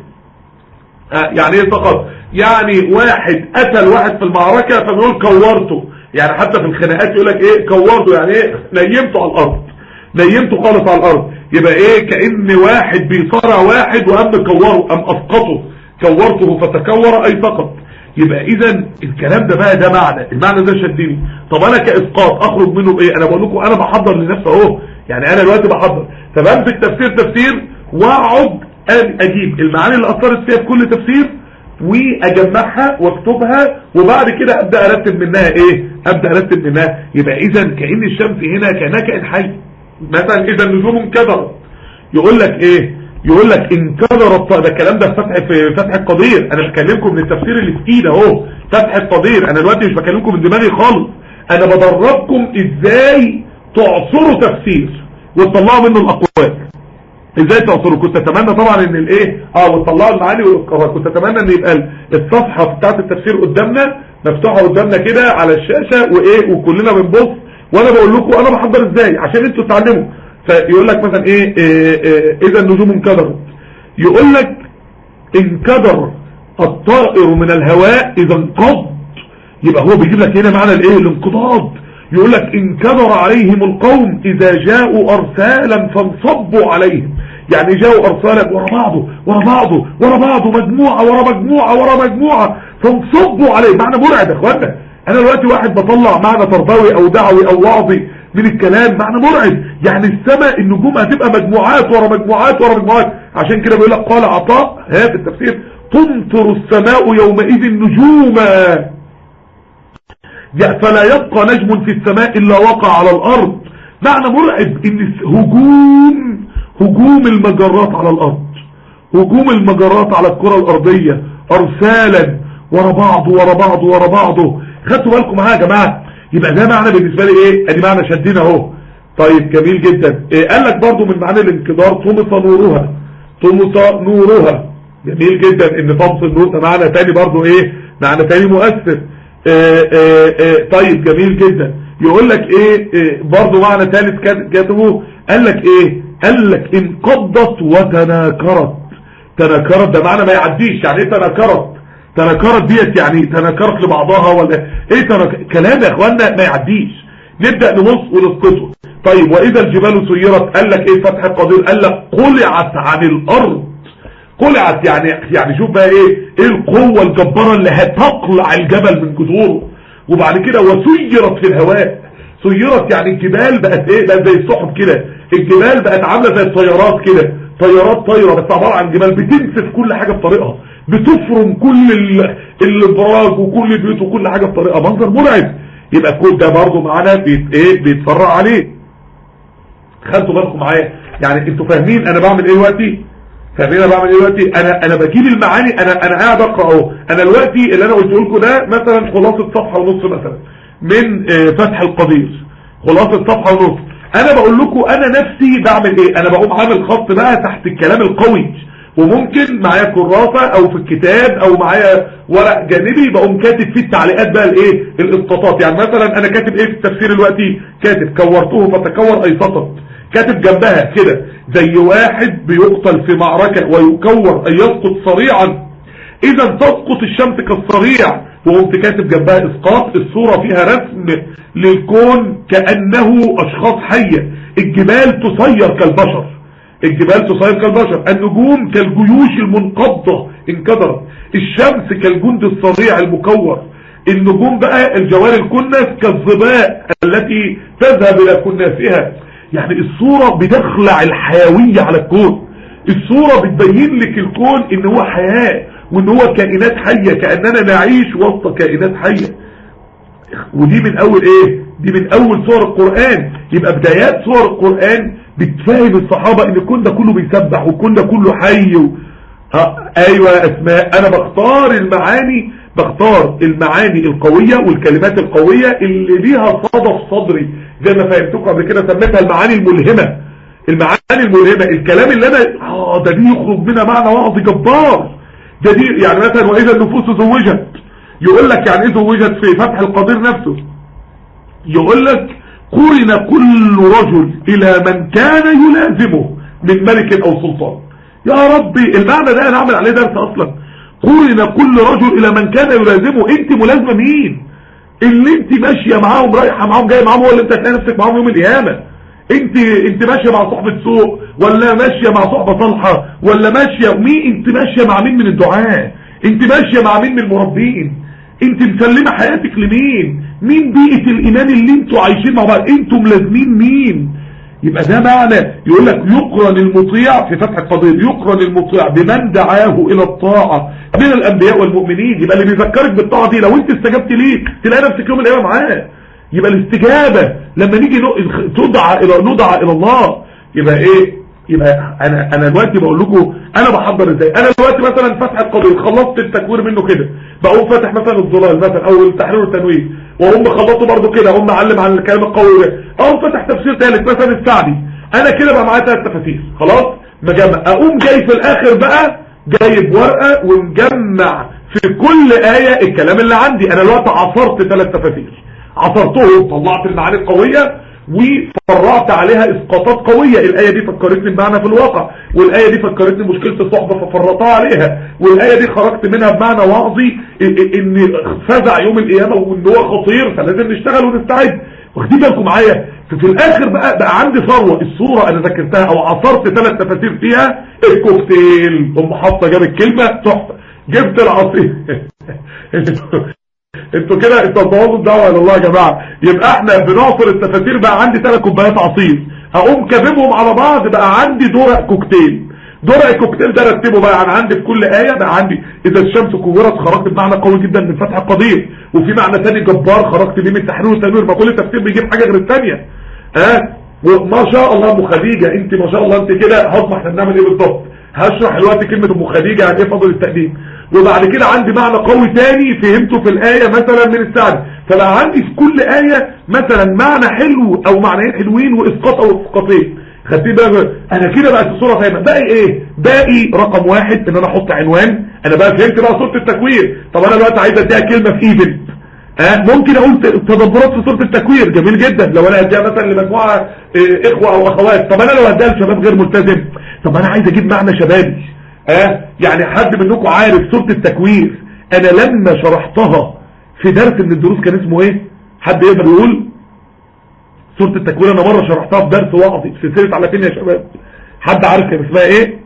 آه يعني ايه سقط يعني واحد قتل واحد في المعركة فبيقول كورته يعني حتى في الخناقات يقول لك ايه كورته يعني ايه نيمته على الارض نيمته خالص على الارض يبقى ايه كأن واحد بيصارع واحد وقام كوره قام اسقطه كورته فتكور اي سقط يبقى اذا الكلام ده بقى ده معنى المعنى ده شدني طب انا كاسقاط اخرج منه بايه انا بقول لكم انا بحضر لنفسي اهو يعني انا دلوقتي بحضر فبمسك تفسير تفسير واقعد اجيب المعاني اللي اثرت فيها في كل تفسير واجمعها واكتبها وبعد كده ابدا ارتب منها ايه ابدا ارتب منها يبقى اذا كأن الشمس هنا كانها كائن حي مثلا اذا النجوم انكدرت يقول لك ايه يقول لك انكدرت ده الكلام ده في فتح في فتح القدير انا بكلمكم من التفسير اللي في ايدي اهو فتح القدير انا دلوقتي مش بكلمكم من دماغي خالص انا بدربكم ازاي تعصروا تفسير وتطلعوا منه الاقوال ازاي تعصروا كنت اتمنى طبعا ان الايه اه وتطلعوا المعاني والافكار كنت اتمنى ان يبقى الصفحه بتاعه التفسير قدامنا مفتوحه قدامنا كده على الشاشه وايه وكلنا بنبص وانا بقول لكم انا بحضر ازاي عشان انتوا تتعلموا فيقول لك مثلا ايه, إيه, إيه اذا النجوم انكدرت يقول لك انكدر الطائر من الهواء اذا انقض يبقى هو بيجيب لك هنا معنى الايه الانقضاض يقول لك انكدر عليهم القوم اذا جاءوا ارسالا فانصبوا عليهم يعني جاءوا ارسالا ورا بعضه ورا بعضه ورا بعضه مجموعة ورا مجموعة ورا مجموعة فانصبوا عليه معنى مرعب يا اخوانا انا دلوقتي واحد بطلع معنى تربوي او دعوي او وعظي من الكلام معنى مرعب يعني السماء النجوم هتبقى مجموعات ورا مجموعات ورا مجموعات عشان كده بيقول لك قال عطاء ها في التفسير تمطر السماء يومئذ نجوما فلا يبقى نجم في السماء الا وقع على الارض معنى مرعب ان هجوم هجوم المجرات على الارض هجوم المجرات على الكرة الارضية ارسالا ورا بعضه ورا بعضه ورا بعضه خدتوا بالكم معايا يا جماعه يبقى ده معنى بالنسبة لي ايه ادي معنى شدنا اهو طيب جميل جدا إيه قال لك برضو من معاني الانكدار طمس نورها طمس نورها جميل جدا ان طمس النور ده معنى تاني برضو ايه معنى تاني مؤثر إيه إيه إيه طيب جميل جدا يقول لك ايه, إيه برضو معنى ثالث كاتبه قال لك ايه قال لك انقضت وتناكرت تناكرت ده معنى ما يعديش يعني ايه تناكرت تناكرت ديت يعني تناكرت لبعضها ولا ايه تناك... كلام يا اخوانا ما يعديش نبدأ نبص ونسقطه طيب واذا الجبال سيرت قال لك ايه فتح القدير قال لك قلعت عن الارض قلعت يعني يعني شوف بقى ايه ايه القوة الجبارة اللي هتقلع الجبل من جذوره وبعد كده وسيرت في الهواء سيرت يعني الجبال بقت ايه بقت زي السحب كده الجبال بقت عاملة زي الطيارات كده طيارات طايرة بس عبارة عن جبال بتنسف كل حاجة بطريقها بتفرم كل الابراج وكل البيوت وكل حاجة بطريقة منظر مرعب يبقى كل ده برضه معانا بيت ايه بيتفرع عليه خدتوا بالكم معايا يعني انتوا فاهمين انا بعمل ايه دلوقتي فاهمين انا بعمل ايه دلوقتي انا انا بجيب المعاني انا انا قاعد اقرا اهو انا دلوقتي اللي انا قلت لكم ده مثلا خلاصه صفحه ونص مثلا من فتح القدير خلاصه صفحه ونص انا بقول لكم انا نفسي بعمل ايه انا بقوم عامل خط بقى تحت الكلام القوي وممكن معايا كراسة او في الكتاب او معايا ورق جانبي بقوم كاتب فيه التعليقات بقى الايه الاسقاطات يعني مثلا انا كاتب ايه في التفسير دلوقتي كاتب كورته فتكور اي سقط كاتب جنبها كده زي واحد بيقتل في معركة ويكور اي يسقط صريعا اذا تسقط الشمس كالصريع وقمت كاتب جنبها اسقاط الصورة فيها رسم للكون كأنه اشخاص حية الجبال تصير كالبشر الجبال تصير كالبشر النجوم كالجيوش المنقضة انكدرت الشمس كالجند الصريع المكور النجوم بقى الجوار الكنس كالظباء التي تذهب الى كناسها يعني الصورة بتخلع الحيوية على الكون الصورة بتبين لك الكون ان هو حياة وان هو كائنات حية كأننا نعيش وسط كائنات حية ودي من اول ايه دي من اول صور القرآن يبقى بدايات صور القرآن بتفهم الصحابة ان الكون ده كله بيسبح والكون ده كله حي و... ها ايوه يا اسماء انا بختار المعاني بختار المعاني القوية والكلمات القوية اللي ليها صدى في صدري زي ما فهمتكم قبل كده سميتها المعاني الملهمة المعاني الملهمة الكلام اللي انا اه ده دي يخرج منها معنى وعظ جبار ده دي يعني مثلا واذا النفوس زوجت يقول لك يعني ايه زوجت في فتح القدير نفسه يقول لك قرن كل رجل الى من كان يلازمه من ملك او سلطان يا ربي المعنى ده انا اعمل عليه درس اصلا قرن كل رجل الى من كان يلازمه انت ملازمه مين اللي انت ماشيه معاهم رايحه معاهم جايه معاهم هو اللي انت هتلاقي نفسك معاهم يوم القيامه انت انت ماشيه مع صحبه سوق ولا ماشيه مع صحبه صالحه ولا ماشيه مين انت ماشيه مع مين من الدعاء انت ماشيه مع مين من المربين انت مسلمه حياتك لمين مين بيئه الايمان اللي انتوا عايشين مع بعض انتوا ملازمين مين يبقى ده معنى يقول لك يقرن المطيع في فتح القضية يقرن المطيع بمن دعاه الى الطاعة من الانبياء والمؤمنين يبقى اللي بيذكرك بالطاعة دي لو انت استجبت ليه تلاقي نفسك يوم القيامة معاه يبقى الاستجابة لما نيجي تدعى الى ندعى الى الله يبقى ايه يبقى انا انا دلوقتي بقول لكم انا بحضر ازاي انا دلوقتي مثلا فتح القضية خلصت التكوير منه كده بقوم فاتح مثلا الظلال مثلا او التحرير والتنوير وهم خلصوا برضو كده هم معلم عن الكلام القوي ده اقوم فاتح تفسير ثالث مثلا السعدي انا كده بقى معايا ثلاث تفاسير خلاص مجمع اقوم جاي في الاخر بقى جايب ورقه ومجمع في كل آية الكلام اللي عندي انا دلوقتي عصرت ثلاث تفاسير عصرتهم طلعت المعاني القوية وفرعت عليها اسقاطات قوية الآية دي فكرتني بمعنى في الواقع والآية دي فكرتني مشكلة الصحبة ففرطها عليها والآية دي خرجت منها بمعنى وعظي ان فزع يوم القيامة وان هو خطير فلازم نشتغل ونستعد واخدين بالكم معايا في الاخر بقى بقى عندي ثروه الصورة انا ذاكرتها او عصرت ثلاث تفاسير فيها الكوكتيل ام حاطه جابت كلمة تحفة جبت العصير انتوا كده انتوا بتبوظوا الدعوه الى الله يا جماعه يبقى احنا بنعصر التفاسير بقى عندي ثلاث كوبايات عصير اقوم كاببهم على بعض بقى عندي درق كوكتيل درق الكوكتيل ده رتبه بقى انا عندي في كل ايه بقى عندي اذا الشمس كورت خرجت بمعنى قوي جدا من فتح القدير وفي معنى ثاني جبار خرجت بيه من التحرير والتنوير ما كل تفسير بيجيب حاجه غير الثانيه ها وما شاء الله ام خديجه انت ما شاء الله انت كده هضم احنا بنعمل ايه بالظبط هشرح دلوقتي كلمه ام خديجه يعني ايه فضل التقديم وبعد كده عندي معنى قوي تاني فهمته في الآية مثلا من السعد فبقى عندي في كل آية مثلا معنى حلو او معنيين حلوين واسقاط او اسقاطين خدتين بقى انا كده بقت الصورة فاهمة باقي ايه باقي رقم واحد ان انا احط عنوان انا بقى فهمت بقى صورة التكوير طب انا دلوقتي عايز اديها كلمة في ايفنت ها ممكن اقول تدبرات في صورة التكوير جميل جدا لو انا هديها مثلا لمجموعة اه اخوة او اخوات طب انا لو هديها لشباب غير ملتزم طب انا عايز اجيب معنى شبابي ها يعني حد منكم عارف صورة التكوير انا لما شرحتها في درس من الدروس كان اسمه ايه حد يقدر يقول صورة التكوير انا مرة شرحتها في درس وعظي في سلسلة على فين يا شباب حد عارف كان اسمها ايه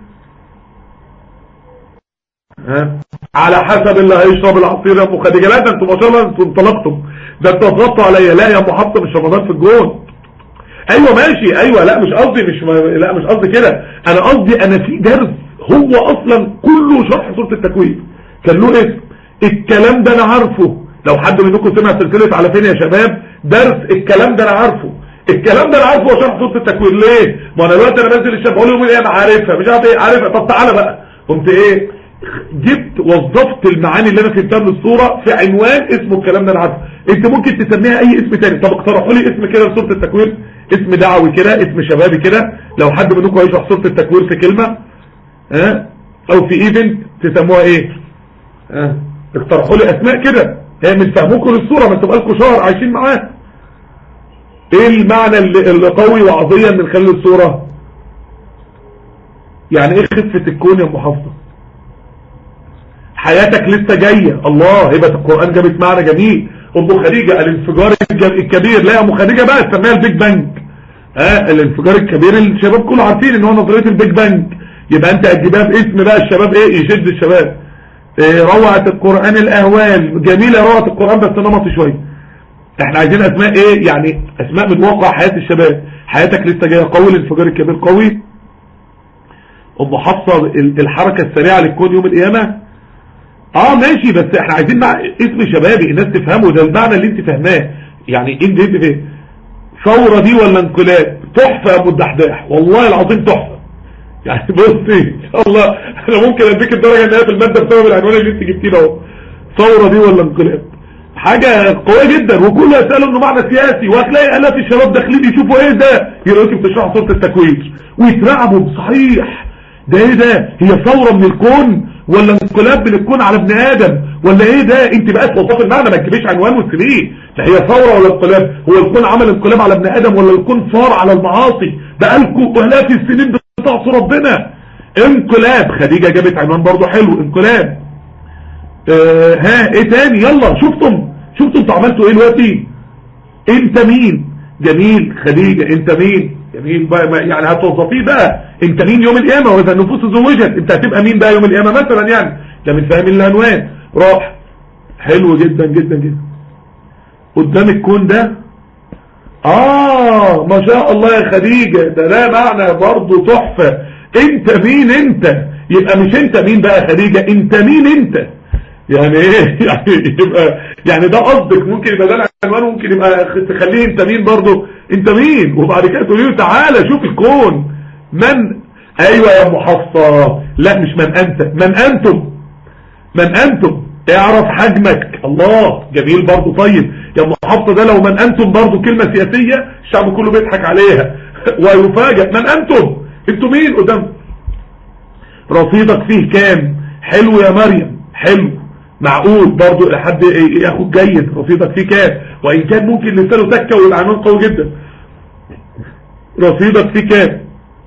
ها على حسب اللي هيشرب العصير يا ام خديجه لا ده انتوا ما شاء الله انتوا انطلقتم ده انتوا ضغطتوا عليا لا يا ام حفصه مش رمضان في الجون ايوه ماشي ايوه لا مش قصدي مش لا مش قصدي كده انا قصدي انا في درس هو اصلا كله شرح سوره التكوين كان له اسم الكلام ده انا عارفه لو حد منكم سمع سلسله على فين يا شباب درس الكلام ده انا عارفه الكلام ده انا عارفه هو شرح سوره التكوين ليه ما انا دلوقتي انا بنزل الشباب اقول لهم ايه انا عارفها مش عارف ايه عارفها طب تعالى بقى قمت ايه جبت وظفت المعاني اللي انا فهمتها من الصورة في عنوان اسمه الكلام ده انا عارفه انت ممكن تسميها اي اسم تاني طب اقترحوا لي اسم كده لصورة التكوير اسم دعوي كده اسم شبابي كده لو حد منكم هيشرح صورة التكوير في كلمة ها او في ايفنت تسموها ايه ها اقترحوا لي اسماء كده هي من فهمكم للصورة ما تبقى لكم شهر عايشين معاه ايه المعنى اللي اللي قوي وعظيا من خلال الصورة يعني ايه خفة الكون يا ام حفصه حياتك لسه جاية الله هبة القرآن جابت معنى جميل ام خديجة الانفجار الكبير لا يا ام خديجة بقى تسميها البيج بانج ها الانفجار الكبير الشباب كله عارفين ان هو نظرية البيج بانج يبقى انت هتجيبها باسم بقى الشباب ايه يشد الشباب إيه روعة القرآن الاهوال جميلة روعة القرآن بس نمط شوية احنا عايزين اسماء ايه يعني اسماء من واقع حياة الشباب حياتك لسه جاية قوي الانفجار الكبير قوي ام حفصة الحركة السريعة للكون يوم القيامة اه ماشي بس احنا عايزين مع اسم شبابي الناس تفهمه ده المعنى اللي انت فاهماه يعني انت انت فيه ثورة دي ولا انقلاب تحفة يا ابو الدحداح والله العظيم تحفة يعني بصي ان شاء الله انا ممكن اديك الدرجة النهائية في المادة بسبب العنوان اللي انت جبتيه ده اهو ثورة دي ولا انقلاب حاجة قوية جدا وكله يسألوا انه معنى سياسي وهتلاقي الاف الشباب داخلين يشوفوا ايه ده يلاقوا بتشرح صورة التكوير ويترعبوا صحيح ده ايه ده هي ثورة من الكون ولا انقلاب من الكون على ابن ادم ولا ايه ده انت بقى توصف المعنى ما تجيبيش عنوان وتسيبيه ده هي ثوره ولا انقلاب هو الكون عمل انقلاب على ابن ادم ولا الكون صار على المعاصي بقالكم الاف السنين بتعصوا ربنا انقلاب خديجه جابت عنوان برضه حلو انقلاب اه ها ايه تاني يلا شفتم شفتم انتوا عملتوا ايه دلوقتي انت مين جميل خديجه انت مين جميل بقى يعني هتوظفيه بقى انت مين يوم القيامة واذا النفوس زوجت انت هتبقى مين بقى يوم القيامة مثلا يعني ده من فاهم العنوان راح حلو جدا جدا جدا قدام الكون ده اه ما شاء الله يا خديجة ده لا معنى برضه تحفة انت مين انت يبقى مش انت مين بقى يا خديجة انت مين انت يعني ايه يعني يبقى يعني ده قصدك ممكن يبقى ده العنوان ممكن يبقى تخليه انت مين برضه انت مين وبعد كده تقول له تعالى شوف الكون من ايوه يا ام حفصه لا مش من انت من انتم من انتم اعرف حجمك الله جميل برضه طيب يا ام حفصه ده لو من انتم برضه كلمه سياسيه الشعب كله بيضحك عليها ويفاجئ من انتم انتوا مين قدام رصيدك فيه كام حلو يا مريم حلو معقول برضو لحد ياخد جيد رصيدك فيه كام وان كان ممكن لسانه تكه ويبقى عنوان قوي جدا رصيدك فيه كام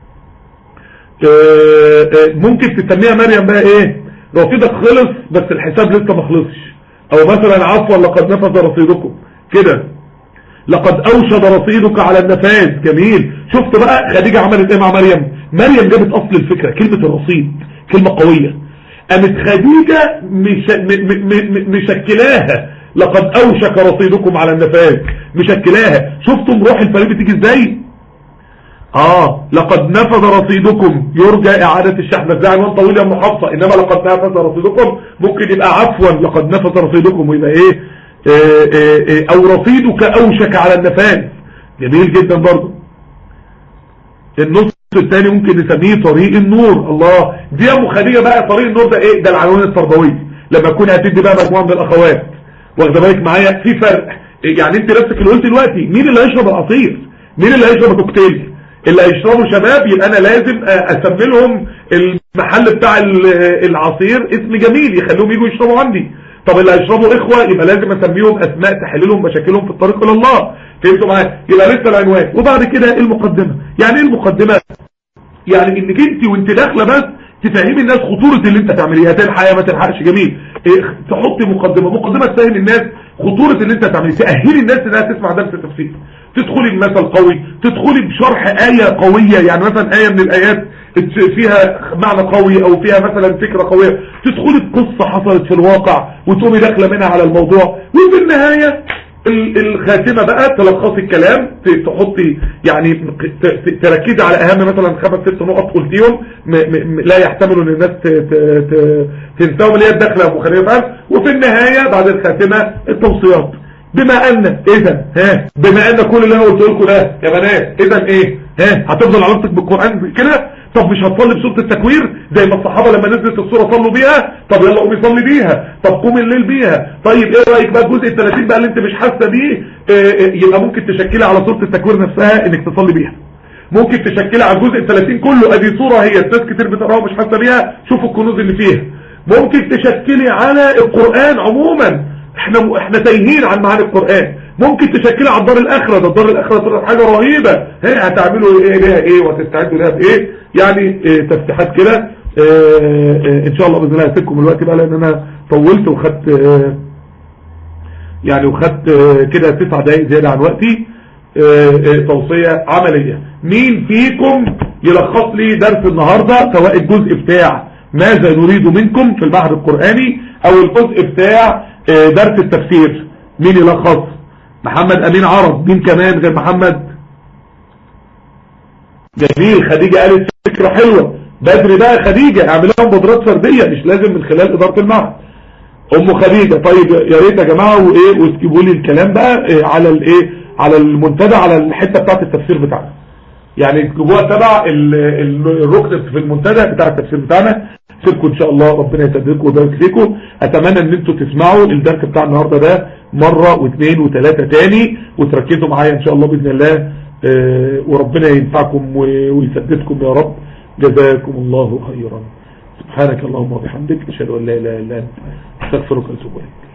ممكن تسميها مريم بقى ايه رصيدك خلص بس الحساب لسه ما خلصش او مثلا عفوا لقد نفذ رصيدكم كده لقد اوشد رصيدك على النفاذ جميل شفت بقى خديجة عملت ايه مع مريم مريم جابت اصل الفكرة كلمة الرصيد كلمة قوية قامت خديجة مش م م مشكلاها لقد اوشك رصيدكم على النفاذ مشكلاها شفتم روح الفريق بتيجي ازاي اه لقد نفذ رصيدكم يرجى اعادة الشحن بس ده عنوان طويل يا ام حفصه انما لقد نفذ رصيدكم ممكن يبقى عفوا لقد نفذ رصيدكم ويبقى ايه آه آه آه او رصيدك اوشك على النفاذ جميل جدا برضو النص الثاني ممكن نسميه طريق النور الله دي يا ام خديجه بقى طريق النور ده ايه ده العنوان التربوي لما تكون هتدي بقى مجموعه من الاخوات واخده بالك معايا في فرق يعني انت نفسك اللي قلت دلوقتي مين اللي هيشرب العصير مين اللي هيشرب الكوكتيل اللي هيشربوا شباب يبقى انا لازم اسمي لهم المحل بتاع العصير اسم جميل يخليهم يجوا يشربوا عندي طب اللي هيشربوا اخوة يبقى لازم اسميهم اسماء تحل لهم مشاكلهم في الطريق الى الله فهمتوا معايا يبقى لسه العنوان وبعد كده المقدمة يعني ايه المقدمة يعني انك انت وانت داخله بس تفهمي الناس خطورة اللي انت تعمليه هتلحق يا ما تلحقش جميل إيه تحطي مقدمة مقدمة تفهم الناس خطورة اللي انت تعمليه تأهلي الناس انها تسمع درس التفسير تدخلي بمثل قوي تدخلي بشرح آية قوية يعني مثلا آية من الآيات فيها معنى قوي او فيها مثلا فكرة قوية تدخلي بقصة حصلت في الواقع وتقومي داخله منها على الموضوع وفي النهاية الخاتمة بقى تلخصي الكلام تحطي يعني تركزي على اهم مثلا خمس ست نقط قلتيهم لا يحتملوا ان الناس تنساهم اللي هي الداخله مخالفه وفي النهاية بعد الخاتمة التوصيات بما ان اذا ها بما ان كل اللي انا قلت لكم ده يا بنات اذا ايه ها هتفضل علاقتك بالقران كده طب مش هتصلي بسوره التكوير زي ما الصحابه لما نزلت السوره صلوا بيها طب يلا قومي صلي بيها طب قومي الليل بيها طيب ايه رايك بقى الجزء ال 30 بقى اللي انت مش حاسه بيه يبقى ممكن تشكلي على سوره التكوير نفسها انك تصلي بيها ممكن تشكلي على الجزء ال 30 كله ادي صوره هي ناس كتير بتقراها ومش حاسه بيها شوفوا الكنوز اللي فيها ممكن تشكلي على القران عموما احنا احنا تايهين عن معاني القرآن ممكن تشكلها على الدار الاخرة ده الدار الاخرة طلعت حاجة رهيبة هي هتعملوا ايه بيها ايه وهتستعدوا لها بايه يعني اه تفتيحات كده اه اه ان شاء الله باذن الله هسيبكم الوقت بقى لان انا طولت وخدت يعني وخدت كده تسع دقايق زيادة عن وقتي توصية عملية مين فيكم يلخص لي درس النهاردة سواء الجزء بتاع ماذا نريد منكم في البحر القرآني او الجزء بتاع درس التفسير مين يلخص محمد امين عرب مين كمان غير محمد جميل خديجة قالت فكرة حلوة بدري بقى خديجة اعمل لهم مبادرات فردية مش لازم من خلال ادارة المعهد ام خديجة طيب يا ريت يا جماعة وايه واستجيبوا لي الكلام بقى إيه على الايه على المنتدى على الحتة بتاعت التفسير بتاعنا يعني اكتبوها تبع الركن في المنتدى بتاع التفسير بتاعنا سيبكم ان شاء الله ربنا يسددكم ويبارك فيكم اتمنى ان انتوا تسمعوا الدرس بتاع النهارده ده مره واثنين وثلاثه تاني وتركزوا معايا ان شاء الله باذن الله اه وربنا ينفعكم ويسددكم يا رب جزاكم الله خيرا سبحانك اللهم وبحمدك اشهد ان لا اله الا انت استغفرك واتوب اليك